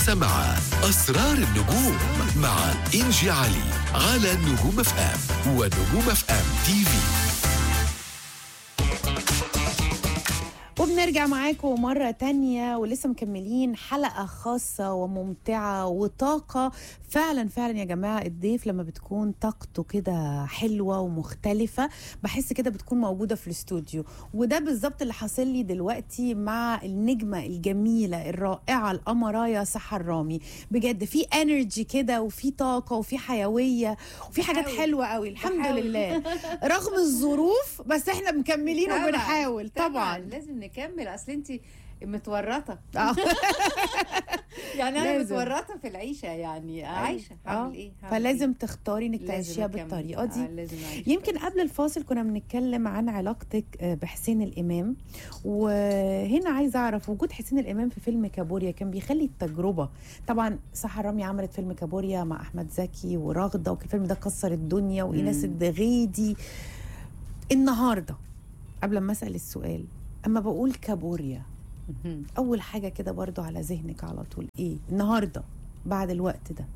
مع أسرار النجوم مع إنجي علي على نجوم اف ام ونجوم اف ام تي في وبنرجع معاكم مرة تانية ولسه مكملين حلقة خاصة وممتعة وطاقة فعلا فعلا يا جماعة الضيف لما بتكون طاقته كده حلوة ومختلفة بحس كده بتكون موجودة في الاستوديو وده بالظبط اللي حاصل لي دلوقتي مع النجمة الجميلة الرائعة الأمرايا سحر رامي بجد في انرجي كده وفي طاقة وفي حيوية وفي حاجات بحاول. حلوة قوي الحمد بحاول. لله رغم الظروف بس احنا مكملين طبعاً، وبنحاول طبعا لازم نكمل اصل انت متورطه آه. يعني انا لازم. متورطه في العيشه يعني عايشه هعمل آه. ايه هعمل فلازم تختاري انك إيه؟ تعيشيها لازم أكمل. بالطريقه دي آه لازم أعيش يمكن قبل الفاصل كنا بنتكلم عن علاقتك آه، بحسين الامام وهنا عايزه اعرف وجود حسين الامام في فيلم كابوريا كان بيخلي التجربه طبعا سحر رامي عملت فيلم كابوريا مع احمد زكي ورغده والفيلم ده كسر الدنيا وايناس مم. الدغيدي النهارده قبل ما اسال السؤال اما بقول كابوريا مهم. اول حاجه كده برضو على ذهنك على طول ايه النهارده بعد الوقت ده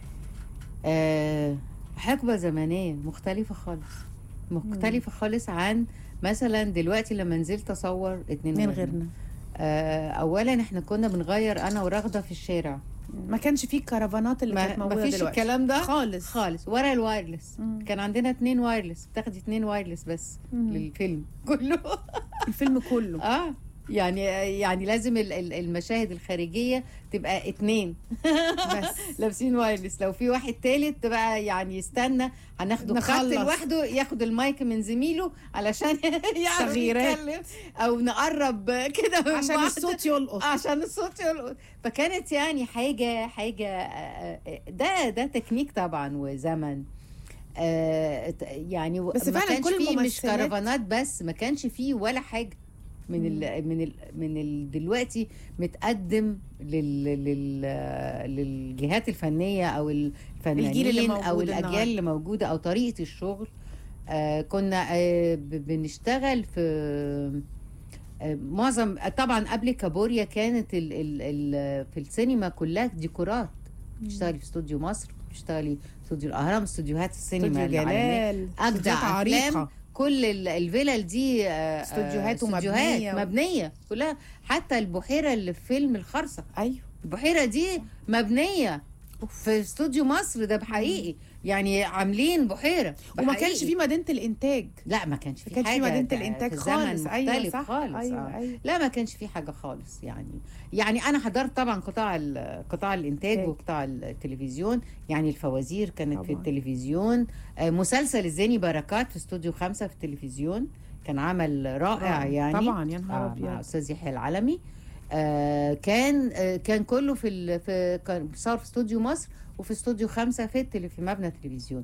آه حقبه زمنيه مختلفه خالص مختلفه خالص عن مثلا دلوقتي لما نزلت اصور اتنين من غيرنا. غيرنا آه اولا احنا كنا بنغير انا ورغده في الشارع ما كانش فيه الكرفانات اللي كانت ما موجوده فيش دلوقتي الكلام ده خالص خالص ورا الوايرلس مم. كان عندنا اتنين وايرلس بتاخدي اتنين وايرلس بس مم. للفيلم كله الفيلم كله اه يعني يعني لازم ال- ال- المشاهد الخارجيه تبقى اتنين بس لابسين وايرلس لو في واحد تالت تبقى يعني يستنى هناخده خط نخلص. لوحده ياخد المايك من زميله علشان يعرف تغييرات. يتكلم او نقرب كده من عشان بعض. الصوت يلقط عشان الصوت يلقط فكانت يعني حاجه حاجه آه، آه، ده ده تكنيك طبعا وزمن آه، ت- يعني بس ما فعلا كانش كل فيه مش الممثلات- كرفانات بس ما كانش فيه ولا حاجه من ال من ال من ال دلوقتي متقدم لل لل للجهات الفنيه او الفنانين الجيل اللي او موجود الاجيال النهاردة. اللي موجوده او طريقه الشغل آه كنا آه ب- بنشتغل في آه، معظم طبعا قبل كابوريا كانت ال ال ال في السينما كلها ديكورات بتشتغلي في استوديو مصر بتشتغلي في استوديو الاهرام استوديوهات السينما استوديو العالمية. جلال اجدع استوديوهات افلام عريقه كل ال- الفلل دي آه، آه، استوديوهات استوديوهات ومبنية و- مبنيه كلها حتى البحيره اللي في فيلم الخرصه ايوه البحيره دي مبنيه في استوديو مصر ده بحقيقي يعني عاملين بحيره وما بحقيقي. كانش في مدينه الانتاج لا ما كانش ما في كانش في حاجه مدينه ده الانتاج في زمن خالص ايوه مختلف صح خالص ايوه آه. ايوه لا ما كانش في حاجه خالص يعني يعني انا حضرت طبعا قطاع ال- قطاع الانتاج إنتاج. وقطاع التلفزيون يعني الفوازير كانت في طبعاً. التلفزيون آه، مسلسل الزاني بركات في استوديو خمسة في التلفزيون كان عمل رائع رائع. يعني طبعا يا نهار آه مع ابيض استاذ يحيى العلمي آه كان آه كان كله في ال... في كان صار في استوديو مصر وفي استوديو خمسة في التلي... في مبنى التلفزيون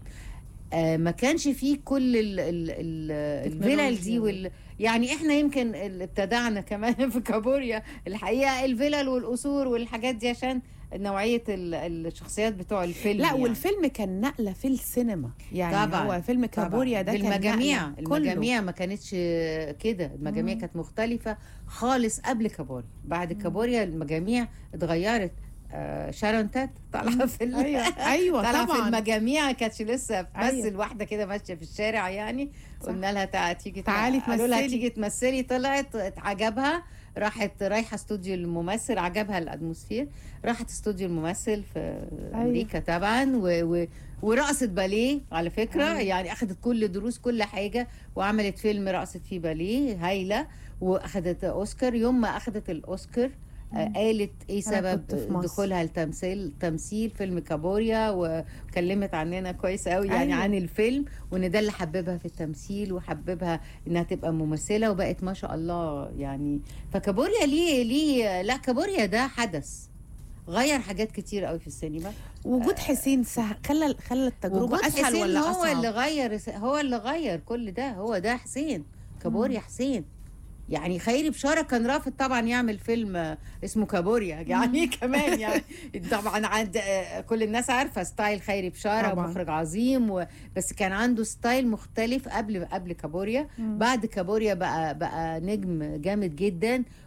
آه ما كانش فيه كل ال... ال... ال... الفلل دي وال... يعني احنا يمكن اللي ابتدعنا كمان في كابوريا الحقيقه الفلل والقصور والحاجات دي عشان نوعيه ال... الشخصيات بتوع الفيلم لا يعني. والفيلم كان نقله في السينما يعني طبعاً. هو فيلم كابوريا ده كان بالمجاميع نقلة. كله. المجاميع ما كانتش كده المجاميع مم. كانت مختلفة خالص قبل كابوريا بعد كابوريا المجاميع اتغيرت آه شارون تات طالعه في ال- ايوه ايوه طالعه في طبعا المجاميع كانتش لسه بتمثل أيوة. واحده كده ماشيه في الشارع يعني صح. قلنا لها تع- تيجي تعالي قالوا لها تمثلي. تيجي تمثلي طلعت عجبها راحت رايحه استوديو الممثل عجبها الاتموسفير راحت استوديو الممثل في امريكا طبعا و... و... ورقصت باليه على فكره أيوة. يعني اخذت كل دروس كل حاجه وعملت فيلم رقصت فيه باليه هايله واخذت اوسكار يوم ما اخذت الاوسكار آه، قالت ايه أنا سبب كنت في مصر. دخولها التمثيل تمثيل فيلم كابوريا وكلمت عننا كويس قوي يعني أيوة. عن الفيلم وان ده اللي حببها في التمثيل وحببها انها تبقى ممثله وبقت ما شاء الله يعني فكابوريا ليه ليه لا كابوريا ده حدث غير حاجات كتير قوي في السينما وجود حسين سهل خلى خلى التجربه وجود اسهل حسين ولا هو اصعب اللي غير هو اللي غير كل ده هو ده حسين كابوريا حسين يعني خيري بشاره كان رافض طبعا يعمل فيلم آه، اسمه كابوريا يعني كمان يعني طبعا عند آه، كل الناس عارفه ستايل خيري بشاره طبعاً. مخرج عظيم و... بس كان عنده ستايل مختلف قبل قبل كابوريا مم. بعد كابوريا بقى بقى نجم جامد جدا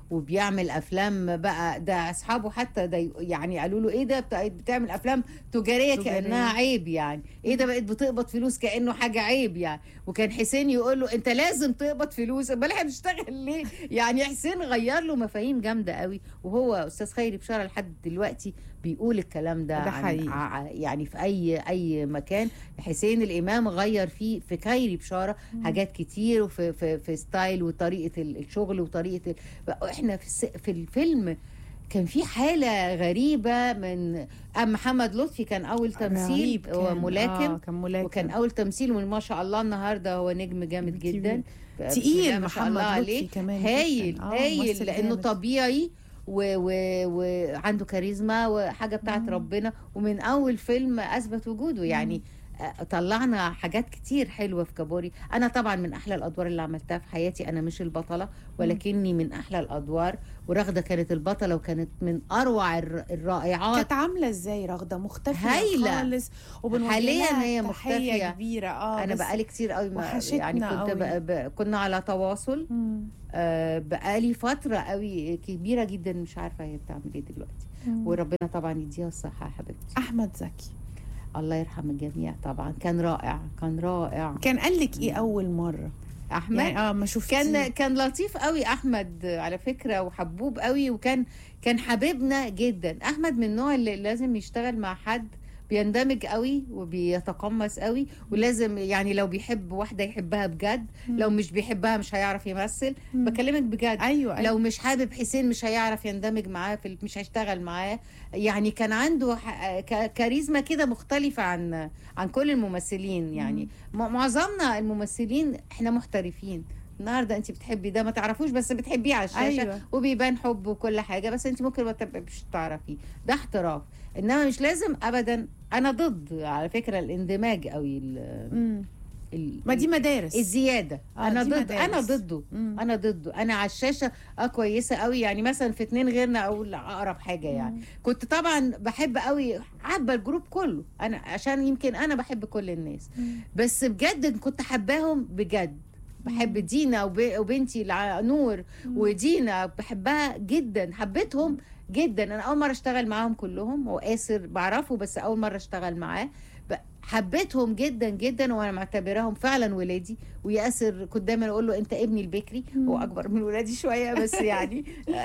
وبيعمل افلام بقى ده اصحابه حتى ده ي- يعني قالوا له ايه ده بت- بتعمل افلام تجاريه تجارية. كانها عيب يعني ايه ده بقيت بتقبض فلوس كانه حاجه عيب يعني وكان حسين يقول له انت لازم تقبض فلوس امال احنا بنشتغل ليه يعني حسين غير له مفاهيم جامده قوي وهو استاذ خيري بشاره لحد دلوقتي بيقول الكلام ده, ده عن- حقيقي. ع- يعني في اي اي مكان حسين الامام غير فيه في خيري بشاره حاجات كتير وفي في, في ستايل وطريقه ال- الشغل وطريقه ال... احنا في الس... في الفيلم كان في حاله غريبه من أم محمد لطفي كان اول تمثيل رهيب هو كان. ملاكم آه كان ملاكم وكان اول تمثيل وما شاء الله النهارده هو نجم جامد كبير. جدا بسم تقيل الله ما شاء الله محمد لطفي عليه كمان هايل جداً. آه، هايل ممثل لانه جامد. طبيعي و- و- وعنده كاريزما وحاجه بتاعت مم. ربنا ومن اول فيلم اثبت وجوده يعني آه، طلعنا حاجات كتير حلوه في كابوري انا طبعا من احلى الادوار اللي عملتها في حياتي انا مش البطله ولكني من احلى الادوار ورغده كانت البطله وكانت من اروع الر- الرائعات كانت عامله ازاي رغده مختفيه هايلة. خالص وبنوجه حالياً لها هي تحية مختفية. كبيره اه انا بس- بقالي كتير قوي ما وحشتنا يعني كنت قوي. ب... ب... كنا على تواصل مم. آه، بقالي فترة قوي كبيرة جدا مش عارفة هي بتعمل ايه دلوقتي مم. وربنا طبعا يديها الصحة يا حبيبتي احمد زكي الله يرحم الجميع طبعا كان رائع كان رائع كان قال لك ايه اول مره احمد يعني اه ما شفتي كان كان لطيف قوي احمد على فكرة وحبوب قوي وكان كان حبيبنا جدا احمد من النوع اللي لازم يشتغل مع حد بيندمج قوي وبيتقمص قوي ولازم يعني لو بيحب واحده يحبها بجد لو مش بيحبها مش هيعرف يمثل بكلمك بجد ايوه أيوة. لو مش حابب حسين مش هيعرف يندمج معاه في مش هيشتغل معاه يعني كان عنده ح- ك- كاريزما كده مختلفة عن عن كل الممثلين يعني م- معظمنا الممثلين احنا محترفين النهارده انت بتحبي ده ما تعرفوش بس بتحبيه على الشاشه أيوة. وبيبان حب وكل حاجه بس انت ممكن ما تبقيش تعرفيه ده احتراف انما مش لازم ابدا انا ضد على فكره الاندماج قوي ال- مم. ال- ما دي مدارس الزياده آه، انا دي ضد مدارس. انا ضده مم. انا ضده انا على الشاشه اه كويسه قوي يعني مثلا في اتنين غيرنا اقول اقرب حاجه يعني مم. كنت طبعا بحب قوي حابه الجروب كله انا عشان يمكن انا بحب كل الناس مم. بس بجد كنت حباهم بجد بحب دينا وب- وبنتي الع- نور ودينا بحبها جدا حبيتهم جدا انا اول مره اشتغل معاهم كلهم واسر بعرفه بس اول مره اشتغل معاه ب- حبيتهم جدا جدا وانا معتبراهم فعلا ولادي وياسر كنت دايما اقول له انت ابني البكري هو اكبر من ولادي شويه بس يعني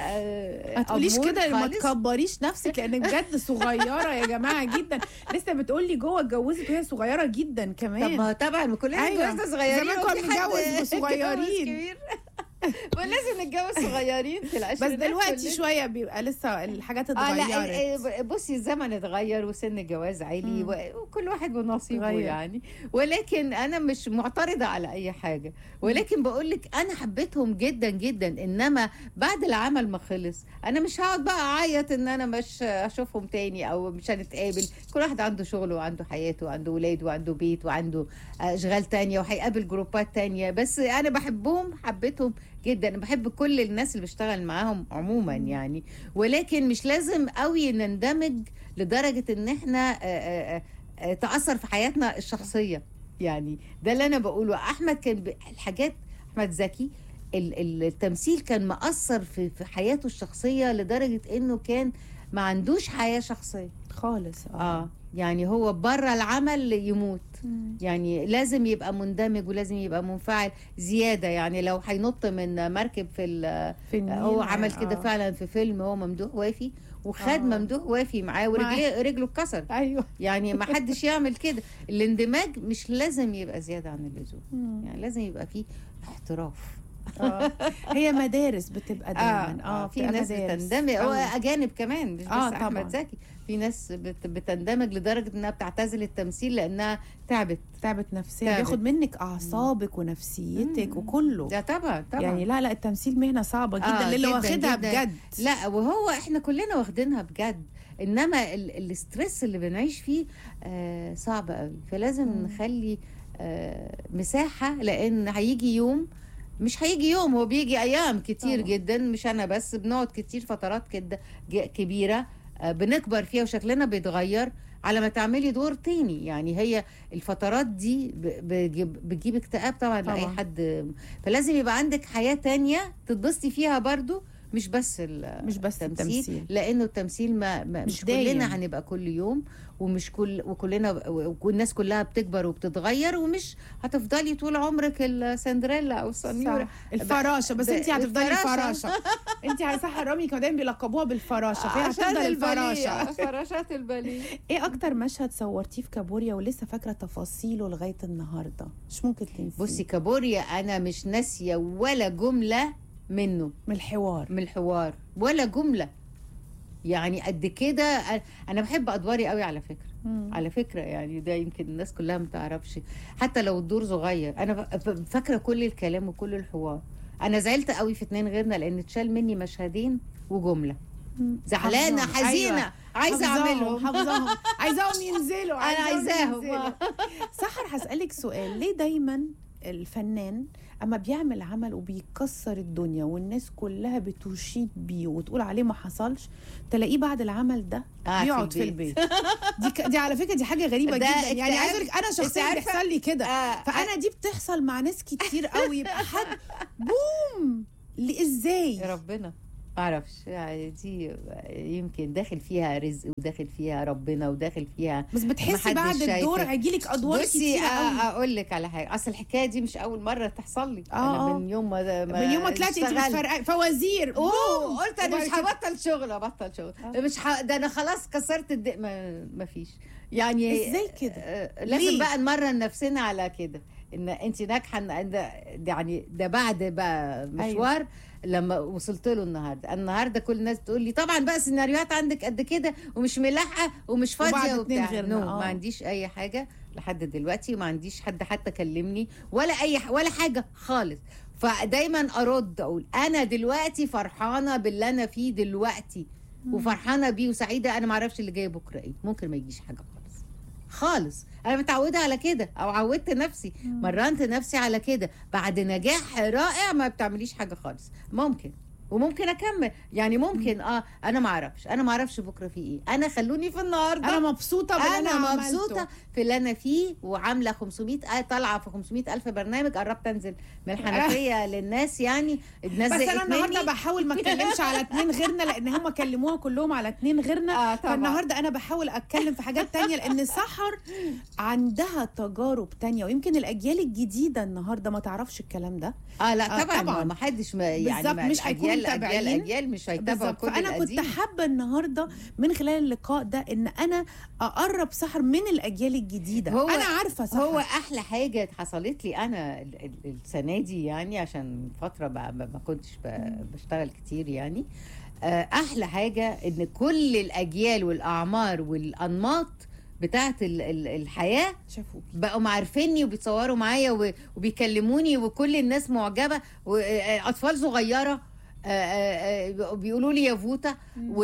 آه، ما تقوليش أمور كده ما خالص. تكبريش نفسك لان بجد صغيره يا جماعه جدا لسه بتقولي جوه اتجوزت وهي صغيره جدا طب كمان ما طبعا ما كلنا أيوة. اتجوزنا صغيرين زمان كنا وفي حد بنتجوز اتجوز بصغيرين. كبير. ولازم نتجوز صغيرين في بس العشرينات دلوقتي كلنا. شويه بيبقى لسه الحاجات اه لا اتغيرت ال- ال- بصي الزمن اتغير وسن الجواز عالي مم. و- وكل واحد بنصيبه اتغير. يعني ولكن انا مش معترضه على اي حاجه ولكن بقول لك انا حبيتهم جدا جدا انما بعد العمل ما خلص انا مش هقعد بقى اعيط ان انا مش اشوفهم تاني او مش هنتقابل كل واحد عنده شغله وعنده حياته وعنده ولاد وعنده بيت وعنده اشغال تانية وهيقابل جروبات تانية بس انا بحبهم حبيتهم جدا انا بحب كل الناس اللي بشتغل معاهم عموما يعني ولكن مش لازم قوي نندمج لدرجه ان احنا آه، آه، آه، تاثر في حياتنا الشخصيه يعني ده اللي انا بقوله احمد كان ب- الحاجات احمد زكي ال- ال- التمثيل كان مأثر في في حياته الشخصيه لدرجه انه كان ما عندوش حياه شخصيه خالص اه يعني هو بره العمل يموت مم. يعني لازم يبقى مندمج ولازم يبقى منفعل زياده يعني لو هينط من مركب في ال- في النيل هو عمل آه. كده فعلا في فيلم هو ممدوح وافي وخد آه. ممدوح وافي معاه ورجليه رجله اتكسر ايوه يعني ما حدش يعمل كده الاندماج مش لازم يبقى زياده عن اللزوم مم. يعني لازم يبقى فيه احتراف آه. هي مدارس بتبقى دايما اه, في بتبقى ناس مدارس. بتندمج هو أوي. اجانب كمان مش بس آه، احمد طبعاً. زكي في ناس بت بتندمج لدرجه انها بتعتزل التمثيل لانها تعبت تعبت نفسيا تعبت. بياخد منك اعصابك ونفسيتك مم. وكله ده طبعا طبعا يعني لا لا التمثيل مهنه صعبه جدا آه، للي جداً، واخدها جداً. بجد لا وهو احنا كلنا واخدينها بجد انما ال- الاسترس اللي بنعيش فيه آه صعب قوي فلازم مم. نخلي آه مساحه لان هيجي يوم مش هيجي يوم هو بيجي ايام كتير طبعاً. جدا مش انا بس بنقعد كتير فترات كده ج- كبيره آه بنكبر فيها وشكلنا بيتغير على ما تعملي دور تاني يعني هي الفترات دي ب- بتجيب, بتجيب اكتئاب طبعا, طبعا لاي طبعاً. حد فلازم يبقى عندك حياه تانية تتبسطي فيها برضو مش بس ال- مش بس التمثيل. لانه التمثيل ما, ما مش مش, دايم. كلنا هنبقى كل يوم ومش كل وكلنا والناس كلها بتكبر وبتتغير ومش هتفضلي طول عمرك السندريلا او السنيوره صح. الفراشه بس ب- انت هتفضلي الفراشة. الفراشه انت على صح رامي كانوا دايما بيلقبوها بالفراشه فهي هتفضل الفراشه فراشات الباليه ايه اكتر مشهد صورتيه في كابوريا ولسه فاكره تفاصيله لغايه النهارده مش ممكن تنسيه بصي كابوريا انا مش ناسيه ولا جمله منه من الحوار من الحوار ولا جمله يعني قد كده أ- انا بحب ادواري قوي على فكره مم. على فكره يعني ده يمكن الناس كلها ما تعرفش حتى لو الدور صغير انا ب- ب- فاكره كل الكلام وكل الحوار انا زعلت قوي في اتنين غيرنا لان اتشال مني مشهدين وجمله مم. زعلانه حافظاهم. حزينه أيوة. عايزه حافظاهم، اعملهم حافظاهم عايزاهم ينزلوا انا عايزاهم عايزاهم ينزلوا. سحر هسألك سؤال ليه دايما الفنان اما بيعمل عمل وبيكسر الدنيا والناس كلها بتشيد بيه وتقول عليه ما حصلش تلاقيه بعد العمل ده قاعد في بيقعد في البيت. البيت دي, ك... دي على فكره دي حاجه غريبه ده جدا يعني اكتئاب. عايز اقول لك انا شخصيا عارفة- بيحصل لي كده آه، فانا دي بتحصل مع ناس كتير قوي يبقى حد بوم ليه ازاي يا ربنا ما اعرفش يعني دي يمكن داخل فيها رزق وداخل فيها ربنا وداخل فيها بس بتحسي محدش بعد الدور شايفك. هيجيلك ادوار بصي كتير قوي اقول لك على حاجه اصل الحكايه دي مش اول مره تحصل لي آه، انا آه. من يوم ما من يوم ما طلعتي انت اشتغلت. بتفرقعي فوازير اوه بوم. قلت انا وبعد مش كده- هبطل شغل ابطل شغل آه. مش ح... ده انا خلاص كسرت الدق ما... ما فيش يعني ازاي كده؟ آه، ليه؟ لازم بقى نمرن نفسنا على كده ان انت ناجحه إن ده ده يعني ده بعد بقى مشوار أيوة. لما وصلت له النهارده النهارده كل الناس بتقول لي طبعا بقى السيناريوهات عندك قد كده ومش ملاحقه ومش وبعد فاضيه اتنين وبتاع غيرنا، نو آه. ما عنديش اي حاجه لحد دلوقتي وما عنديش حد حتى كلمني ولا اي ح... ولا حاجه خالص فدايما ارد اقول انا دلوقتي فرحانه باللي انا فيه دلوقتي وفرحانه بيه وسعيده انا ما اعرفش اللي جاي بكره ايه ممكن ما يجيش حاجه خالص خالص انا متعوده على كده او عودت نفسي مرنت نفسي على كده بعد نجاح رائع ما بتعمليش حاجه خالص ممكن وممكن اكمل يعني ممكن اه انا ما اعرفش انا ما اعرفش بكره في ايه انا خلوني في النهارده انا مبسوطه باللي انا, انا عملته. مبسوطه في اللي انا فيه وعامله 500 آه طالعه في 500 الف برنامج قربت انزل من الحنفيه للناس يعني الناس بس زهقت انا النهارده مني. بحاول ما اتكلمش على اتنين غيرنا لان هم كلموها كلهم على اتنين غيرنا اه طبعا فالنهارده انا بحاول اتكلم في حاجات تانية لان سحر عندها تجارب تانية ويمكن الاجيال الجديده النهارده ما تعرفش الكلام ده اه لا آه، طبعا, طبعا. ما حدش ما يعني بالظبط، ما مش هيكونوا الاجيال اجيال متابعين. اجيال مش هيتابعوا بالظبط كل فانا كنت القديم. حابه النهارده من خلال اللقاء ده ان انا اقرب سحر من الاجيال الجديده هو- انا عارفه سحر هو احلى حاجه حصلت لي انا ال- ال- السنه دي يعني عشان فتره ما, ما ما كنتش ب- بشتغل كتير يعني آه، احلى حاجه ان كل الاجيال والاعمار والانماط بتاعت ال- ال- الحياه شافوكي بقوا عارفيني وبيتصوروا معايا و- وبيكلموني وكل الناس معجبه واطفال صغيره آه، آه، آه، بيقولوا لي يا فوتا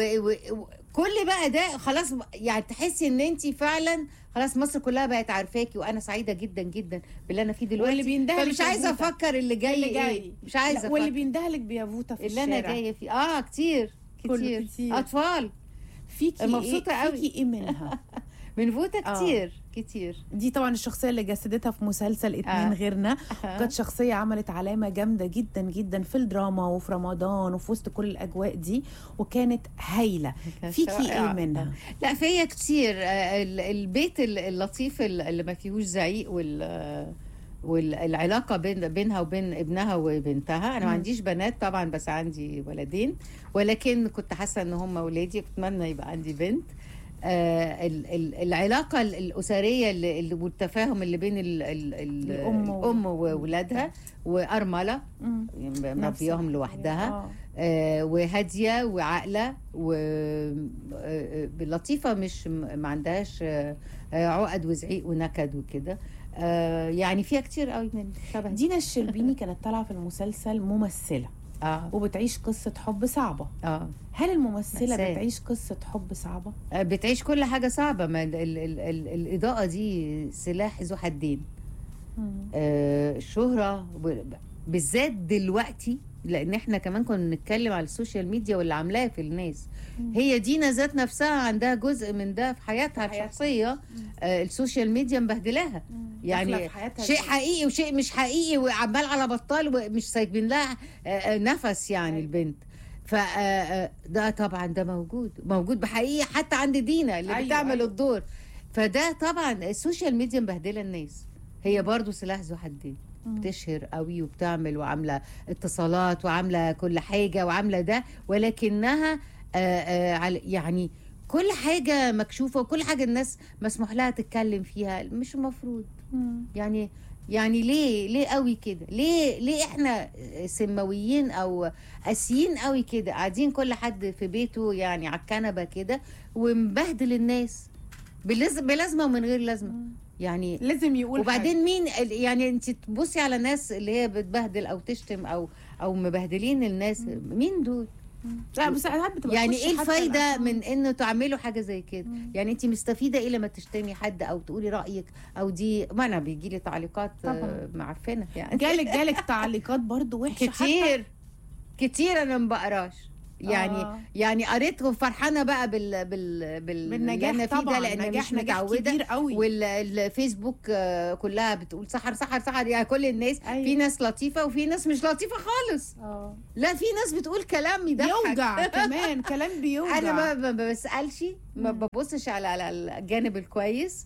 وكل بقى ده خلاص يعني تحسي ان انت فعلا خلاص مصر كلها بقت عارفاكي وانا سعيده جدا جدا باللي انا فيه واللي دلوقتي بيندهلك فمش يا عايزه فوتا. افكر اللي جاي, اللي ايه جاي. مش عايزه لا، واللي افكر بيندهلك بيافوتا في اللي انا الشارع جايه فيه اه كتير كله كتير, كتير. اطفال فيكي مبسوطة إيه؟ قوي. فيكي ايه منها من فوتا آه. كتير كتير دي طبعا الشخصيه اللي جسدتها في مسلسل اتنين آه. غيرنا كانت شخصيه عملت علامه جامده جدا جدا في الدراما وفي رمضان وفي وسط كل الاجواء دي وكانت هايله كانت فيكي ايه رائعة. منها لا فيا كتير آه، ال- البيت ال- اللطيف ال- اللي ما فيهوش زعيق وال والعلاقه بين بينها وبين ابنها وبنتها انا مم. ما عنديش بنات طبعا بس عندي ولدين ولكن كنت حاسه ان هم ولادي اتمنى يبقى عندي بنت آه ال- ال- العلاقه ال- الاسريه اللي اللي- والتفاهم اللي بين ال ال ال الأم و- الام وولادها وارمله مم. يعني نفس مربياهم الحكاية. لوحدها آه. آه، وهاديه وعاقله ولطيفه مش م- ما عندهاش آه، آه، عقد وزعيق ونكد وكده آه، يعني فيها كتير قوي من شبه دي دينا الشربيني كانت طالعه في المسلسل ممثله اه وبتعيش قصه حب صعبه اه هل الممثله مأساة. بتعيش قصه حب صعبه آه، بتعيش كل حاجه صعبه ما ال ال ال ال الاضاءه دي سلاح ذو حدين آه، الشهرة ب- بالذات دلوقتي لان احنا كمان كنا بنتكلم على السوشيال ميديا واللي عاملاه في الناس مم. هي دينا ذات نفسها عندها جزء من ده في حياتها في حياتها. الشخصيه آه، السوشيال ميديا مبهدلاها يعني داخلة في حياتها شيء دي. حقيقي وشيء مش حقيقي وعمال على بطال ومش سايبين لها آه، آه، نفس يعني البنت ف آه، آه، ده طبعا ده موجود موجود بحقيقه حتى عند دينا اللي أيوة، أيوة بتعمل أيوة. أيوة. الدور فده طبعا السوشيال ميديا مبهدله الناس هي برضو سلاح ذو حدين بتشهر قوي وبتعمل وعامله اتصالات وعامله كل حاجه وعامله ده ولكنها آه، آه، على- يعني كل حاجه مكشوفه وكل حاجه الناس مسموح لها تتكلم فيها مش المفروض مم. يعني يعني ليه ليه قوي كده ليه ليه احنا سماويين او قاسيين قوي كده قاعدين كل حد في بيته يعني على الكنبه كده ومبهدل الناس بلز- بلازمه ومن غير لازمه يعني لازم يقول وبعدين مين ال- يعني انت تبصي على ناس اللي هي بتبهدل او تشتم او او مبهدلين الناس مين دول حاجة. لا بس ساعات بتبقى يعني تخش ايه حتى الفايده الأكاونت. من انه تعملوا حاجه زي كده مم. يعني انت مستفيده ايه لما تشتمي حد او تقولي رايك او دي ما انا بيجي لي تعليقات طبعاً. آه، معفنه يعني جالك جالك تعليقات برضو وحشه حتى كتير كتير انا ما بقراش يعني آه. آه. يعني قريت وفرحانه بقى بال بال بال بالنجاح اللي أنا فيه طبعا ده لان نجاح مش نجاح متعوده كبير قوي والفيسبوك آه، كلها بتقول سحر سحر سحر يعني كل الناس أيوة. في ناس لطيفه وفي ناس مش لطيفه خالص اه لا في ناس بتقول كلام يضحك يوجع كمان كلام بيوجع انا ما ما بسالش ما مم. ببصش على على الجانب الكويس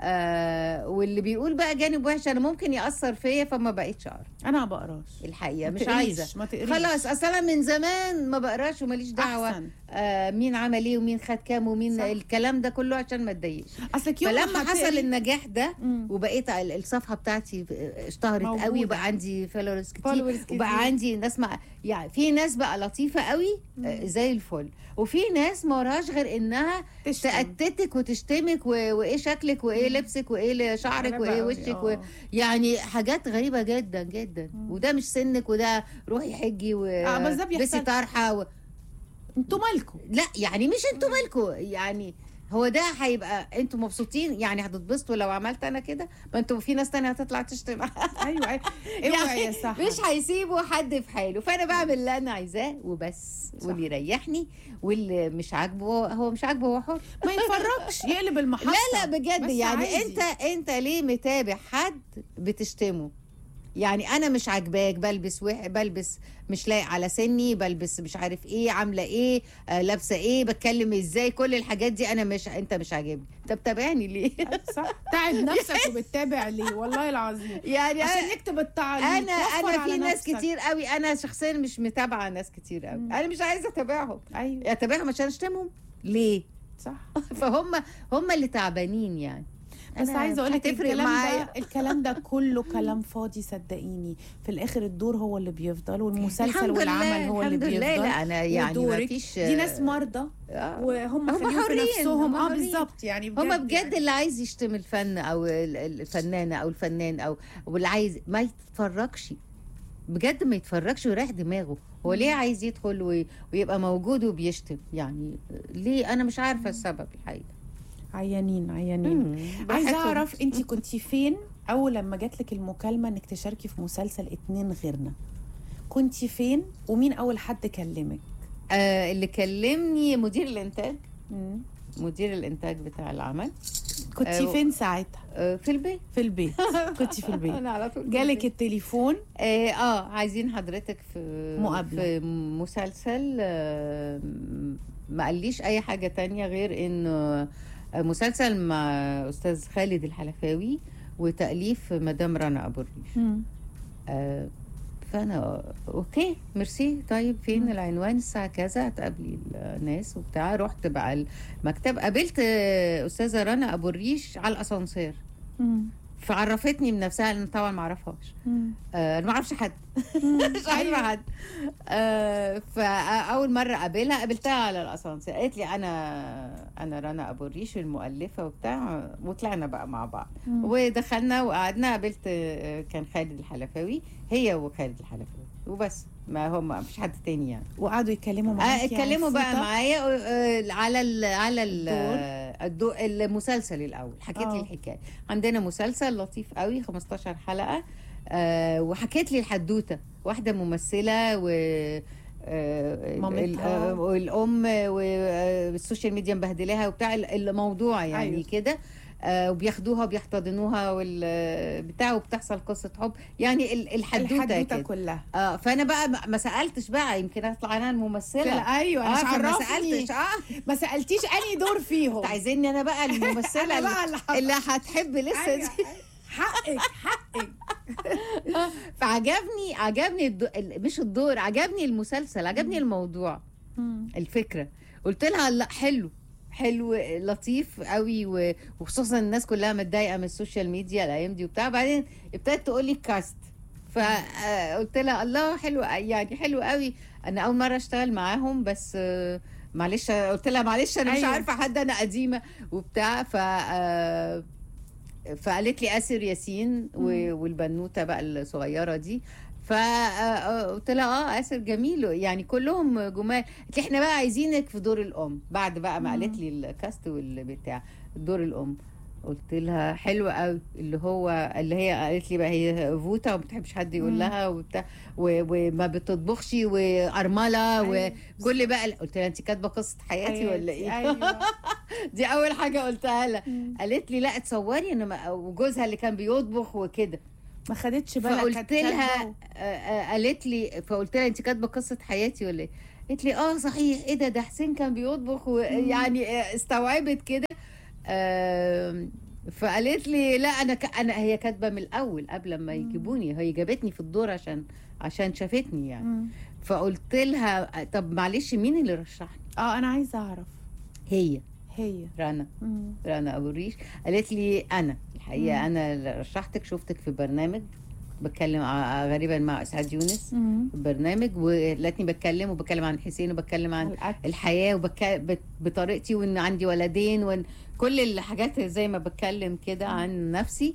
آه واللي بيقول بقى جانب وحش انا ممكن ياثر فيا فما بقتش اقرا انا ما بقراش الحقيقه ما مش تقريش، عايزه ما تقريش خلاص اصل انا من زمان ما بقراش وماليش دعوه احسن آه مين عمل ايه ومين خد كام ومين صح. الكلام ده كله عشان ما اتضايقش اصلك يوم فلما ما حصل هتقري- النجاح ده مم. وبقيت ال- الصفحه بتاعتي اشتهرت موجودة. قوي وبقى عندي فولورز كتير Followers كتير. وبقى عندي ناس مع يعني في ناس بقى لطيفه قوي آه، مم. زي الفل وفي ناس ما وراهاش غير انها تشتم. تأتتك وتشتمك و... وايه شكلك وايه مم. لبسك وايه شعرك غريبة وايه قوي، وشك و... آه. يعني حاجات غريبه جدا جدا مم. وده مش سنك وده روحي حجي و آه، بس ده بيحصل. بسي طرحه و... انتوا مالكم لا يعني مش انتوا مالكوا يعني هو ده هيبقى انتوا مبسوطين يعني هتتبسطوا لو عملت انا كده ما انتوا في ناس تانية هتطلع تشتم ايوه ايوه اوعي يا سحر مش هيسيبوا حد في حاله فانا بعمل اللي انا عايزاه وبس صح. واللي يريحني واللي مش عاجبه هو مش عاجبه هو حر ما يتفرجش يقلب المحطه لا لا بجد بس يعني عادي. انت انت ليه متابع حد بتشتمه يعني انا مش عاجباك بلبس وح... بلبس مش لايق على سني بلبس مش عارف ايه عامله ايه آه لابسه ايه بتكلم ازاي كل الحاجات دي انا مش انت مش عاجبني طب تابعني ليه صح تعب نفسك وبتتابع ليه والله العظيم يعني عشان انا يكتب التعليق انا, وفر أنا على في ناس نفسك. كتير قوي انا شخصيا مش متابعه ناس كتير قوي مم. انا مش عايزه اتابعهم ايوه اتابعهم عشان اشتمهم ليه صح فهم هم اللي تعبانين يعني بس أنا عايزه اقول لك هتفرق الكلام معايا. ده الكلام ده كله كلام فاضي صدقيني في الاخر الدور هو اللي بيفضل والمسلسل الحمد والعمل لله هو اللي الحمد لله بيفضل لا انا يعني ما ودورك. فيش دي ناس مرضى آه. وهم هم خليهم في حرين، نفسهم هم اه حرين. بالظبط يعني بجد هما بجد يعني. اللي عايز يشتم الفن او ال- الفنانه او الفنان او واللي عايز ما يتفرجش بجد ما يتفرجش ويريح دماغه هو ليه عايز يدخل وي- ويبقى موجود وبيشتم يعني ليه انا مش عارفه السبب الحقيقه عيانين عيانين مم. عايزه براحتهم. اعرف انت كنتي فين اول لما جات لك المكالمه انك تشاركي في مسلسل اتنين غيرنا كنتي فين ومين اول حد كلمك آه اللي كلمني مدير الانتاج مم. مدير الانتاج بتاع العمل كنتي آه، فين ساعتها آه في البيت في البيت كنتي في البيت انا على طول في جالك البيت. التليفون اه, آه عايزين حضرتك في مقابلة. في مسلسل آه ما قاليش اي حاجه تانية غير انه مسلسل مع استاذ خالد الحلفاوي وتاليف مدام رنا ابو الريش مم. آه فانا اوكي ميرسي طيب فين مم. العنوان الساعه كذا هتقابلي الناس وبتاع رحت بقى المكتب قابلت آه، استاذه رنا ابو الريش على الاسانسير مم. فعرفتني بنفسها لان طبعا ما اعرفهاش مم. آه، انا ما اعرفش حد مش عارفه حد آه، فاول مره اقابلها قابلتها على الاسانسير قالت لي انا انا رنا ابو الريش المؤلفه وبتاع وطلعنا بقى مع بعض مم. ودخلنا وقعدنا قابلت آه، كان خالد الحلفاوي هي وخالد الحلفاوي وبس ما هم ما فيش حد تاني يعني وقعدوا يتكلموا آه، معاكي عن اتكلموا بقى فوطة؟ معايا آه، على ال على ال الدور. آه، الدو المسلسل الاول حكيت لي آه. الحكايه عندنا مسلسل لطيف قوي 15 حلقه آه، وحكيت لي الحدوته واحده ممثله و آه، مامتها. ال- آه، والام والسوشيال ميديا مبهدلاها وبتاع ال- الموضوع يعني أيوة. أيوه. كده آه وبياخدوها وبيحتضنوها والبتاع وبتحصل قصه حب يعني ال- الحدوته الحدوته كده كلها اه فانا بقى ما- ما سالتش بقى يمكن اطلع انا الممثله لا، ايوه اه مش فما عرفني سالتش اه ما سالتيش انهي دور فيهم انت عايزيني انا بقى الممثله أنا بقى اللي, اللي اللي هتحب لسه أيوة، دي حقك حقك فعجبني عجبني الدو... ال- مش الدور عجبني المسلسل عجبني الموضوع الفكره قلت لها لا حلو حلو لطيف قوي و- وخصوصا الناس كلها متضايقه من السوشيال ميديا الايام دي وبتاع بعدين ابتدت تقول لي كاست فقلت لها الله حلو يعني حلو قوي انا اول مره اشتغل معاهم بس آه، معلش قلت لها معلش انا مش أيوة. عارفه حد انا قديمه وبتاع ف آه، فقالت لي اسر ياسين و- والبنوته بقى الصغيره دي فقلت لها اه اسر جميل يعني كلهم جمال قالت لي احنا بقى عايزينك في دور الام بعد بقى ما مم. قالت لي الكاست والبتاع دور الام قلت لها حلو قوي اللي هو اللي هي قالت لي بقى هي فوتا وما بتحبش حد يقول مم. لها وبتاع و- وما بتطبخش وارمله أيوة. وكل بقى قلت لها انت كاتبه قصه حياتي ولا ايه ايوه دي اول حاجه قلتها لها مم. قالت لي لا تصوري انا ما- وجوزها اللي كان بيطبخ وكده ما خدتش بالك فقلت كانت لها كاتبة آه، آه، قالت لي فقلت لها انت كاتبه قصه حياتي ولا ايه قالت لي اه صحيح ايه ده ده حسين كان بيطبخ ويعني آه، استوعبت كده آم، فقالت لي لا انا ك... انا هي كاتبه من الاول قبل ما مم. يجيبوني هي جابتني في الدور عشان عشان شافتني يعني مم. فقلت لها طب معلش مين اللي رشحني اه انا عايزه اعرف هي هي رنا مم. رنا ابو الريش قالت لي انا الحقيقه مم. انا اللي رشحتك شفتك في برنامج بتكلم ع- غالبا مع اسعاد يونس مم. في برنامج ولقيتني بتكلم وبتكلم عن حسين وبتكلم عن الأكل. الحياه وبك... بت- بطريقتي وان عندي ولدين وان كل الحاجات زي ما بتكلم كده عن نفسي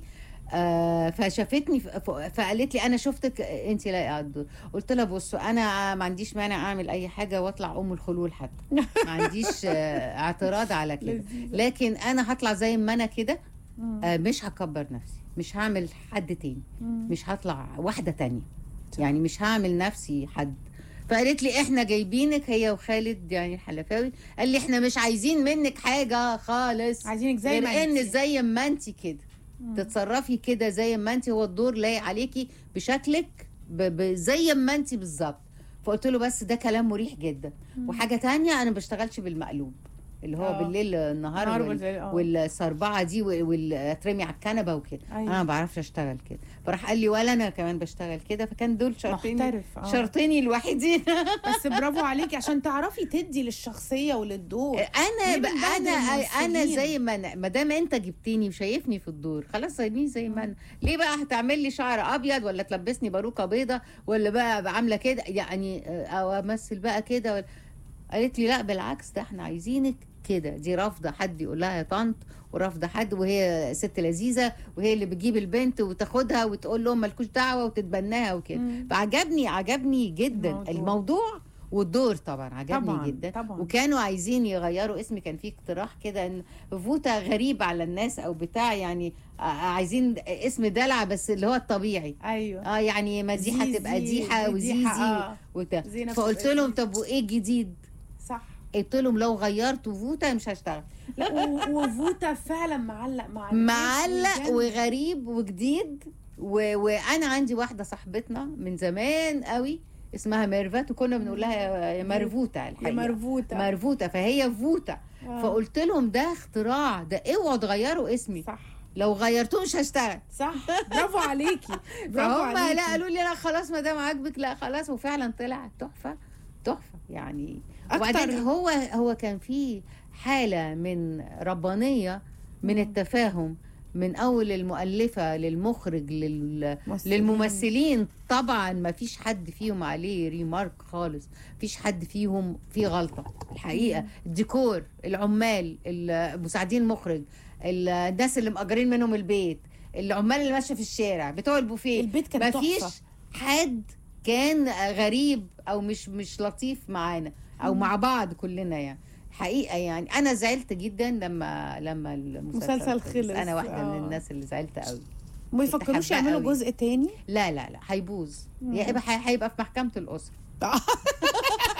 آه فشافتني ف- ف- فقالت لي انا شفتك انت لايقه على الدور قلت لها بصوا انا ما عنديش مانع اعمل اي حاجه واطلع ام الخلول حتى ما عنديش آه اعتراض على كده لذيذة. لكن انا هطلع زي ما انا كده مم. آه مش هكبر نفسي مش هعمل حد تاني مم. مش هطلع واحدة تانية يعني مش هعمل نفسي حد فقالت لي احنا جايبينك هي وخالد يعني الحلفاوي قال لي احنا مش عايزين منك حاجة خالص عايزينك زي غير ما ان انت زي ما انت كده مم. تتصرفي كده زي ما انت هو الدور لايق عليكي بشكلك ب... ب... زي ما انت بالظبط فقلت له بس ده كلام مريح جدا مم. وحاجة تانية انا ما بشتغلش بالمقلوب اللي هو آه. بالليل النهار نهار وال... والليل، آه. والصربعه دي وال- والاترمي على الكنبه وكده أيوة. انا ما بعرفش اشتغل كده فراح قال لي ولا انا كمان بشتغل كده فكان دول شرطين محترف آه. شرطيني الوحيدين بس برافو عليكي عشان تعرفي تدي للشخصيه وللدور انا ليه ب- بنبهدل انا انا الممثلين؟ زي ما انا ما دام انت جبتني وشايفني في الدور خلاص سيبني زي ما انا ليه بقى هتعمل لي شعر ابيض ولا تلبسني باروكه بيضه ولا بقى أبقى عامله كده يعني آه، او امثل بقى كده ولا- قالت لي لا بالعكس ده احنا عايزينك كده دي رافضه حد يقول لها يا طنط ورافضه حد وهي ست لذيذه وهي اللي بتجيب البنت وتاخدها وتقول لهم مالكوش دعوه وتتبناها وكده مم. فعجبني عجبني جدا الموضوع. الموضوع, الموضوع والدور طبعا عجبني طبعاً، جدا طبعاً. وكانوا عايزين يغيروا اسمي كان في اقتراح كده ان فوتا غريب على الناس او بتاع يعني ع- عايزين اسم دلع بس اللي هو الطبيعي ايوه اه يعني مديحه زيزي، تبقى ديحه مديحة، وزيزي آه. وبتاع زينب فقلت تبقى لهم زيزي. طب وايه الجديد؟ صح قلت لهم لو غيرتوا فوتا مش هشتغل لا و- وفوتا فعلا معلق مع الناس معلق وجنن. وغريب وجديد و... وانا عندي واحده صاحبتنا من زمان قوي اسمها ميرفت وكنا بنقول لها يا- يا مرفوته يا الحقيقه مرفوطه مرفوته فهي فوته آه. فقلت لهم ده اختراع ده اوعوا تغيروا اسمي صح لو غيرتوه مش هشتغل صح برافو عليكي برافو فهم عليكي لا قالوا لي لا خلاص ما دام عاجبك لا خلاص وفعلا طلع تحفه تحفه يعني أكتر- وبعدين هو هو كان في حاله من ربانيه من التفاهم من اول المؤلفه للمخرج لل... ممثلين. للممثلين طبعا ما فيش حد فيهم عليه ريمارك خالص فيش حد فيهم فيه غلطه الحقيقه الديكور العمال المساعدين المخرج ال- الناس اللي مأجرين منهم البيت العمال اللي ماشيه في الشارع بتوع البوفيه البيت كان ما تحفة. فيش حد كان غريب او مش مش لطيف معانا او مع بعض كلنا يعني حقيقه يعني انا زعلت جدا لما لما المسلسل مسلسل خلص. انا واحده آه. من الناس اللي زعلت قوي ما يفكروش حاباه يعملوا قوي. جزء تاني لا لا لا هيبوظ مم. يبقى هيبقى في محكمه الاسره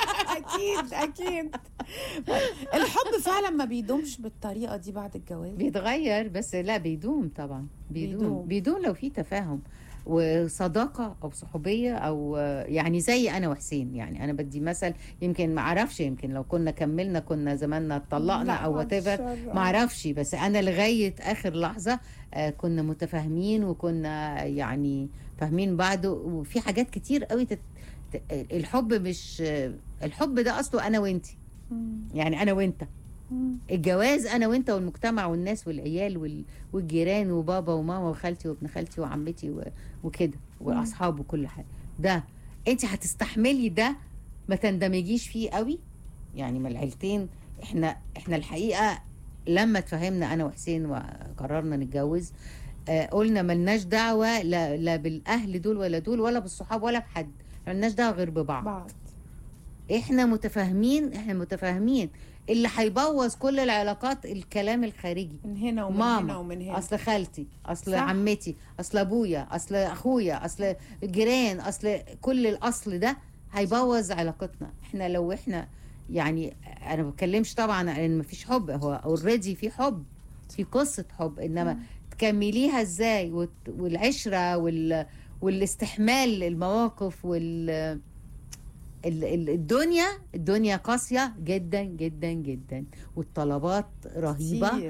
اكيد اكيد الحب فعلا ما بيدومش بالطريقه دي بعد الجواز بيتغير بس لا بيدوم طبعا بيدوم بيدوم. بيدوم لو في تفاهم وصداقة أو صحوبية أو يعني زي أنا وحسين يعني أنا بدي مثل يمكن ما أعرفش يمكن لو كنا كملنا كنا زماننا اتطلقنا لا، أو بعد وات الشر. ما أعرفش بس أنا لغاية آخر لحظة آه، كنا متفاهمين وكنا يعني فاهمين بعض وفي حاجات كتير قوي تت... ت- الحب مش الحب ده أصله أنا وإنتي مم. يعني أنا وإنت مم. الجواز انا وانت والمجتمع والناس والعيال وال... والجيران وبابا وماما وخالتي وابن خالتي وعمتي و... وكده واصحاب وكل حاجه ده انت هتستحملي ده ما تندمجيش فيه قوي يعني من العيلتين احنا احنا الحقيقه لما اتفاهمنا انا وحسين وقررنا نتجوز آه قلنا ملناش دعوه لا, لا بالاهل دول ولا دول ولا بالصحاب ولا بحد ملناش دعوه غير ببعض بعض احنا متفاهمين احنا متفاهمين اللي هيبوظ كل العلاقات الكلام الخارجي من هنا ومن ماما، هنا ومن هنا اصل خالتي اصل صح. صح. عمتي اصل ابويا اصل اخويا اصل الجيران اصل كل الاصل ده هيبوظ علاقتنا احنا لو احنا يعني انا ما بتكلمش طبعا عن ان مفيش حب هو اوريدي في حب في قصه حب انما تكمليها ازاي وت- والعشره وال والاستحمال المواقف وال ال- ال- الدنيا الدنيا قاسيه جدا جدا جدا والطلبات رهيبه كتير.